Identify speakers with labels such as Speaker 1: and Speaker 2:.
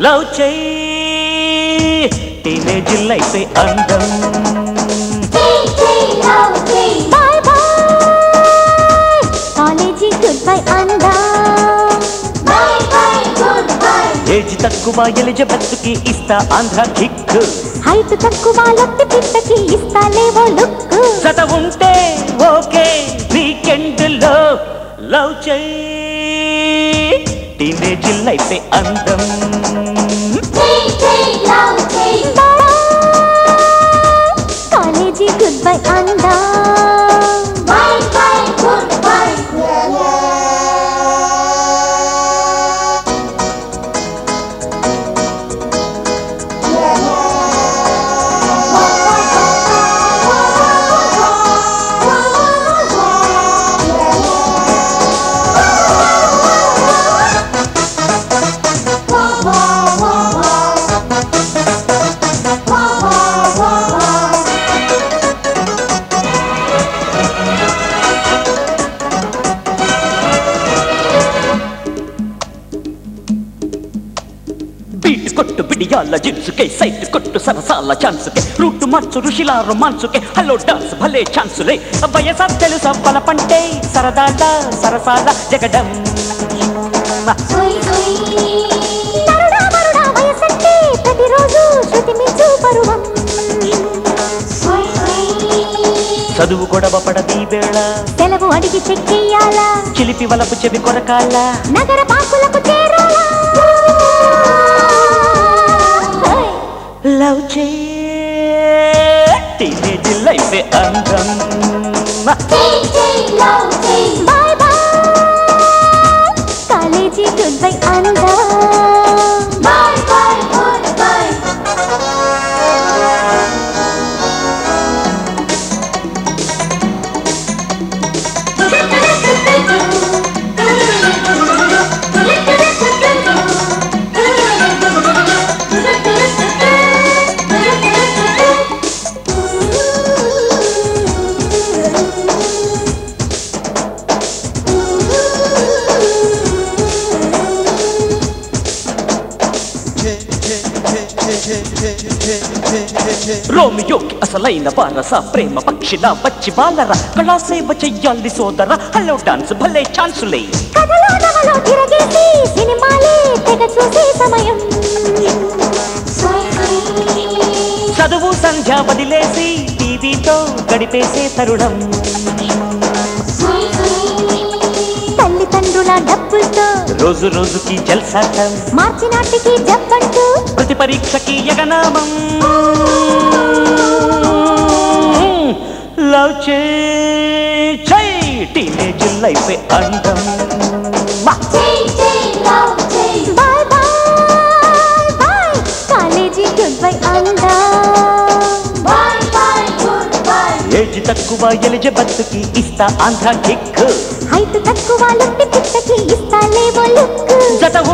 Speaker 1: love చెయ్యి teenage life అందం
Speaker 2: boy boy college good bye అందా boy boy good bye
Speaker 1: age తక్కువ ఎలిజబెత్కి ఇస్తా ఆంధ్ర కిక్
Speaker 2: హైట్ తక్కువ లొట్టి పిట్టకి ఇస్తాలేవో లుక్
Speaker 1: జత ఉంటే ఓకే వీకెండ్ లో లవ్ చెయ్యి టీనేజ్ లైఫ్ అందం
Speaker 2: కాలేజీ గుడ్ బై అందా boy boy good bye
Speaker 1: beat కొట్టు బిడియాల జిన్సుకే సైట్ కొట్టు సరసాల ఛాన్సుకే రూట్ మార్చు ఋషిల రొమాన్సుకే హలో డాన్స్ భలే ఛాన్సులే వయసా తెలుసా బలపంటే సరదాల సరసాల జగడం
Speaker 2: నరుడా మరుడా వయసంటే ప్రతిరోజు శృతి మించు పరువం
Speaker 1: చదువు గొడవ పడది వేళ
Speaker 2: సెలవు అడిగి చెక్కెయ్యాలా
Speaker 1: చిలిపి వలపు చెవి కొరకాల
Speaker 2: నగర పాకులకు చేరాలా
Speaker 1: లవ్ చే టీనేజ్ లైఫ్ అందం
Speaker 2: boy boy college good bye అందా బాయ్ బాయ్ గుడ్ బై
Speaker 1: రోమియోకి అసలైన వారస ప్రేమ పక్షిలా వచ్చి వాళ్ళరా కళాసేవ చెయ్యాలి సోదర హలో డాన్స్ భలే ఛాన్సులే
Speaker 2: కథలో నవలో తిరగేసి సినిమాలే తెగ చూసే సమయం
Speaker 1: చదువు సంధ్య వదిలేసి టీవీతో గడిపేసే తరుణం
Speaker 2: తల్లిదండ్రుల డబ్బులతో
Speaker 1: రోజు రోజుకి జల్సాటం
Speaker 2: మార్చి నాటికి జబ్బంటూ
Speaker 1: ప్రతి పరీక్షకి యగనామం లవ్ చే చై టీనేజ్ లైఫ్ అందం మా
Speaker 2: boy boy boy college good bye అందా boy boy good bye
Speaker 1: age తక్కువ ఎలిజబెత్కి ఇస్తా ఆంధ్ర కిక్
Speaker 2: హైట్ తక్కువ లొట్టి పిట్టకి ఇస్తాలేవో లుక్
Speaker 1: జత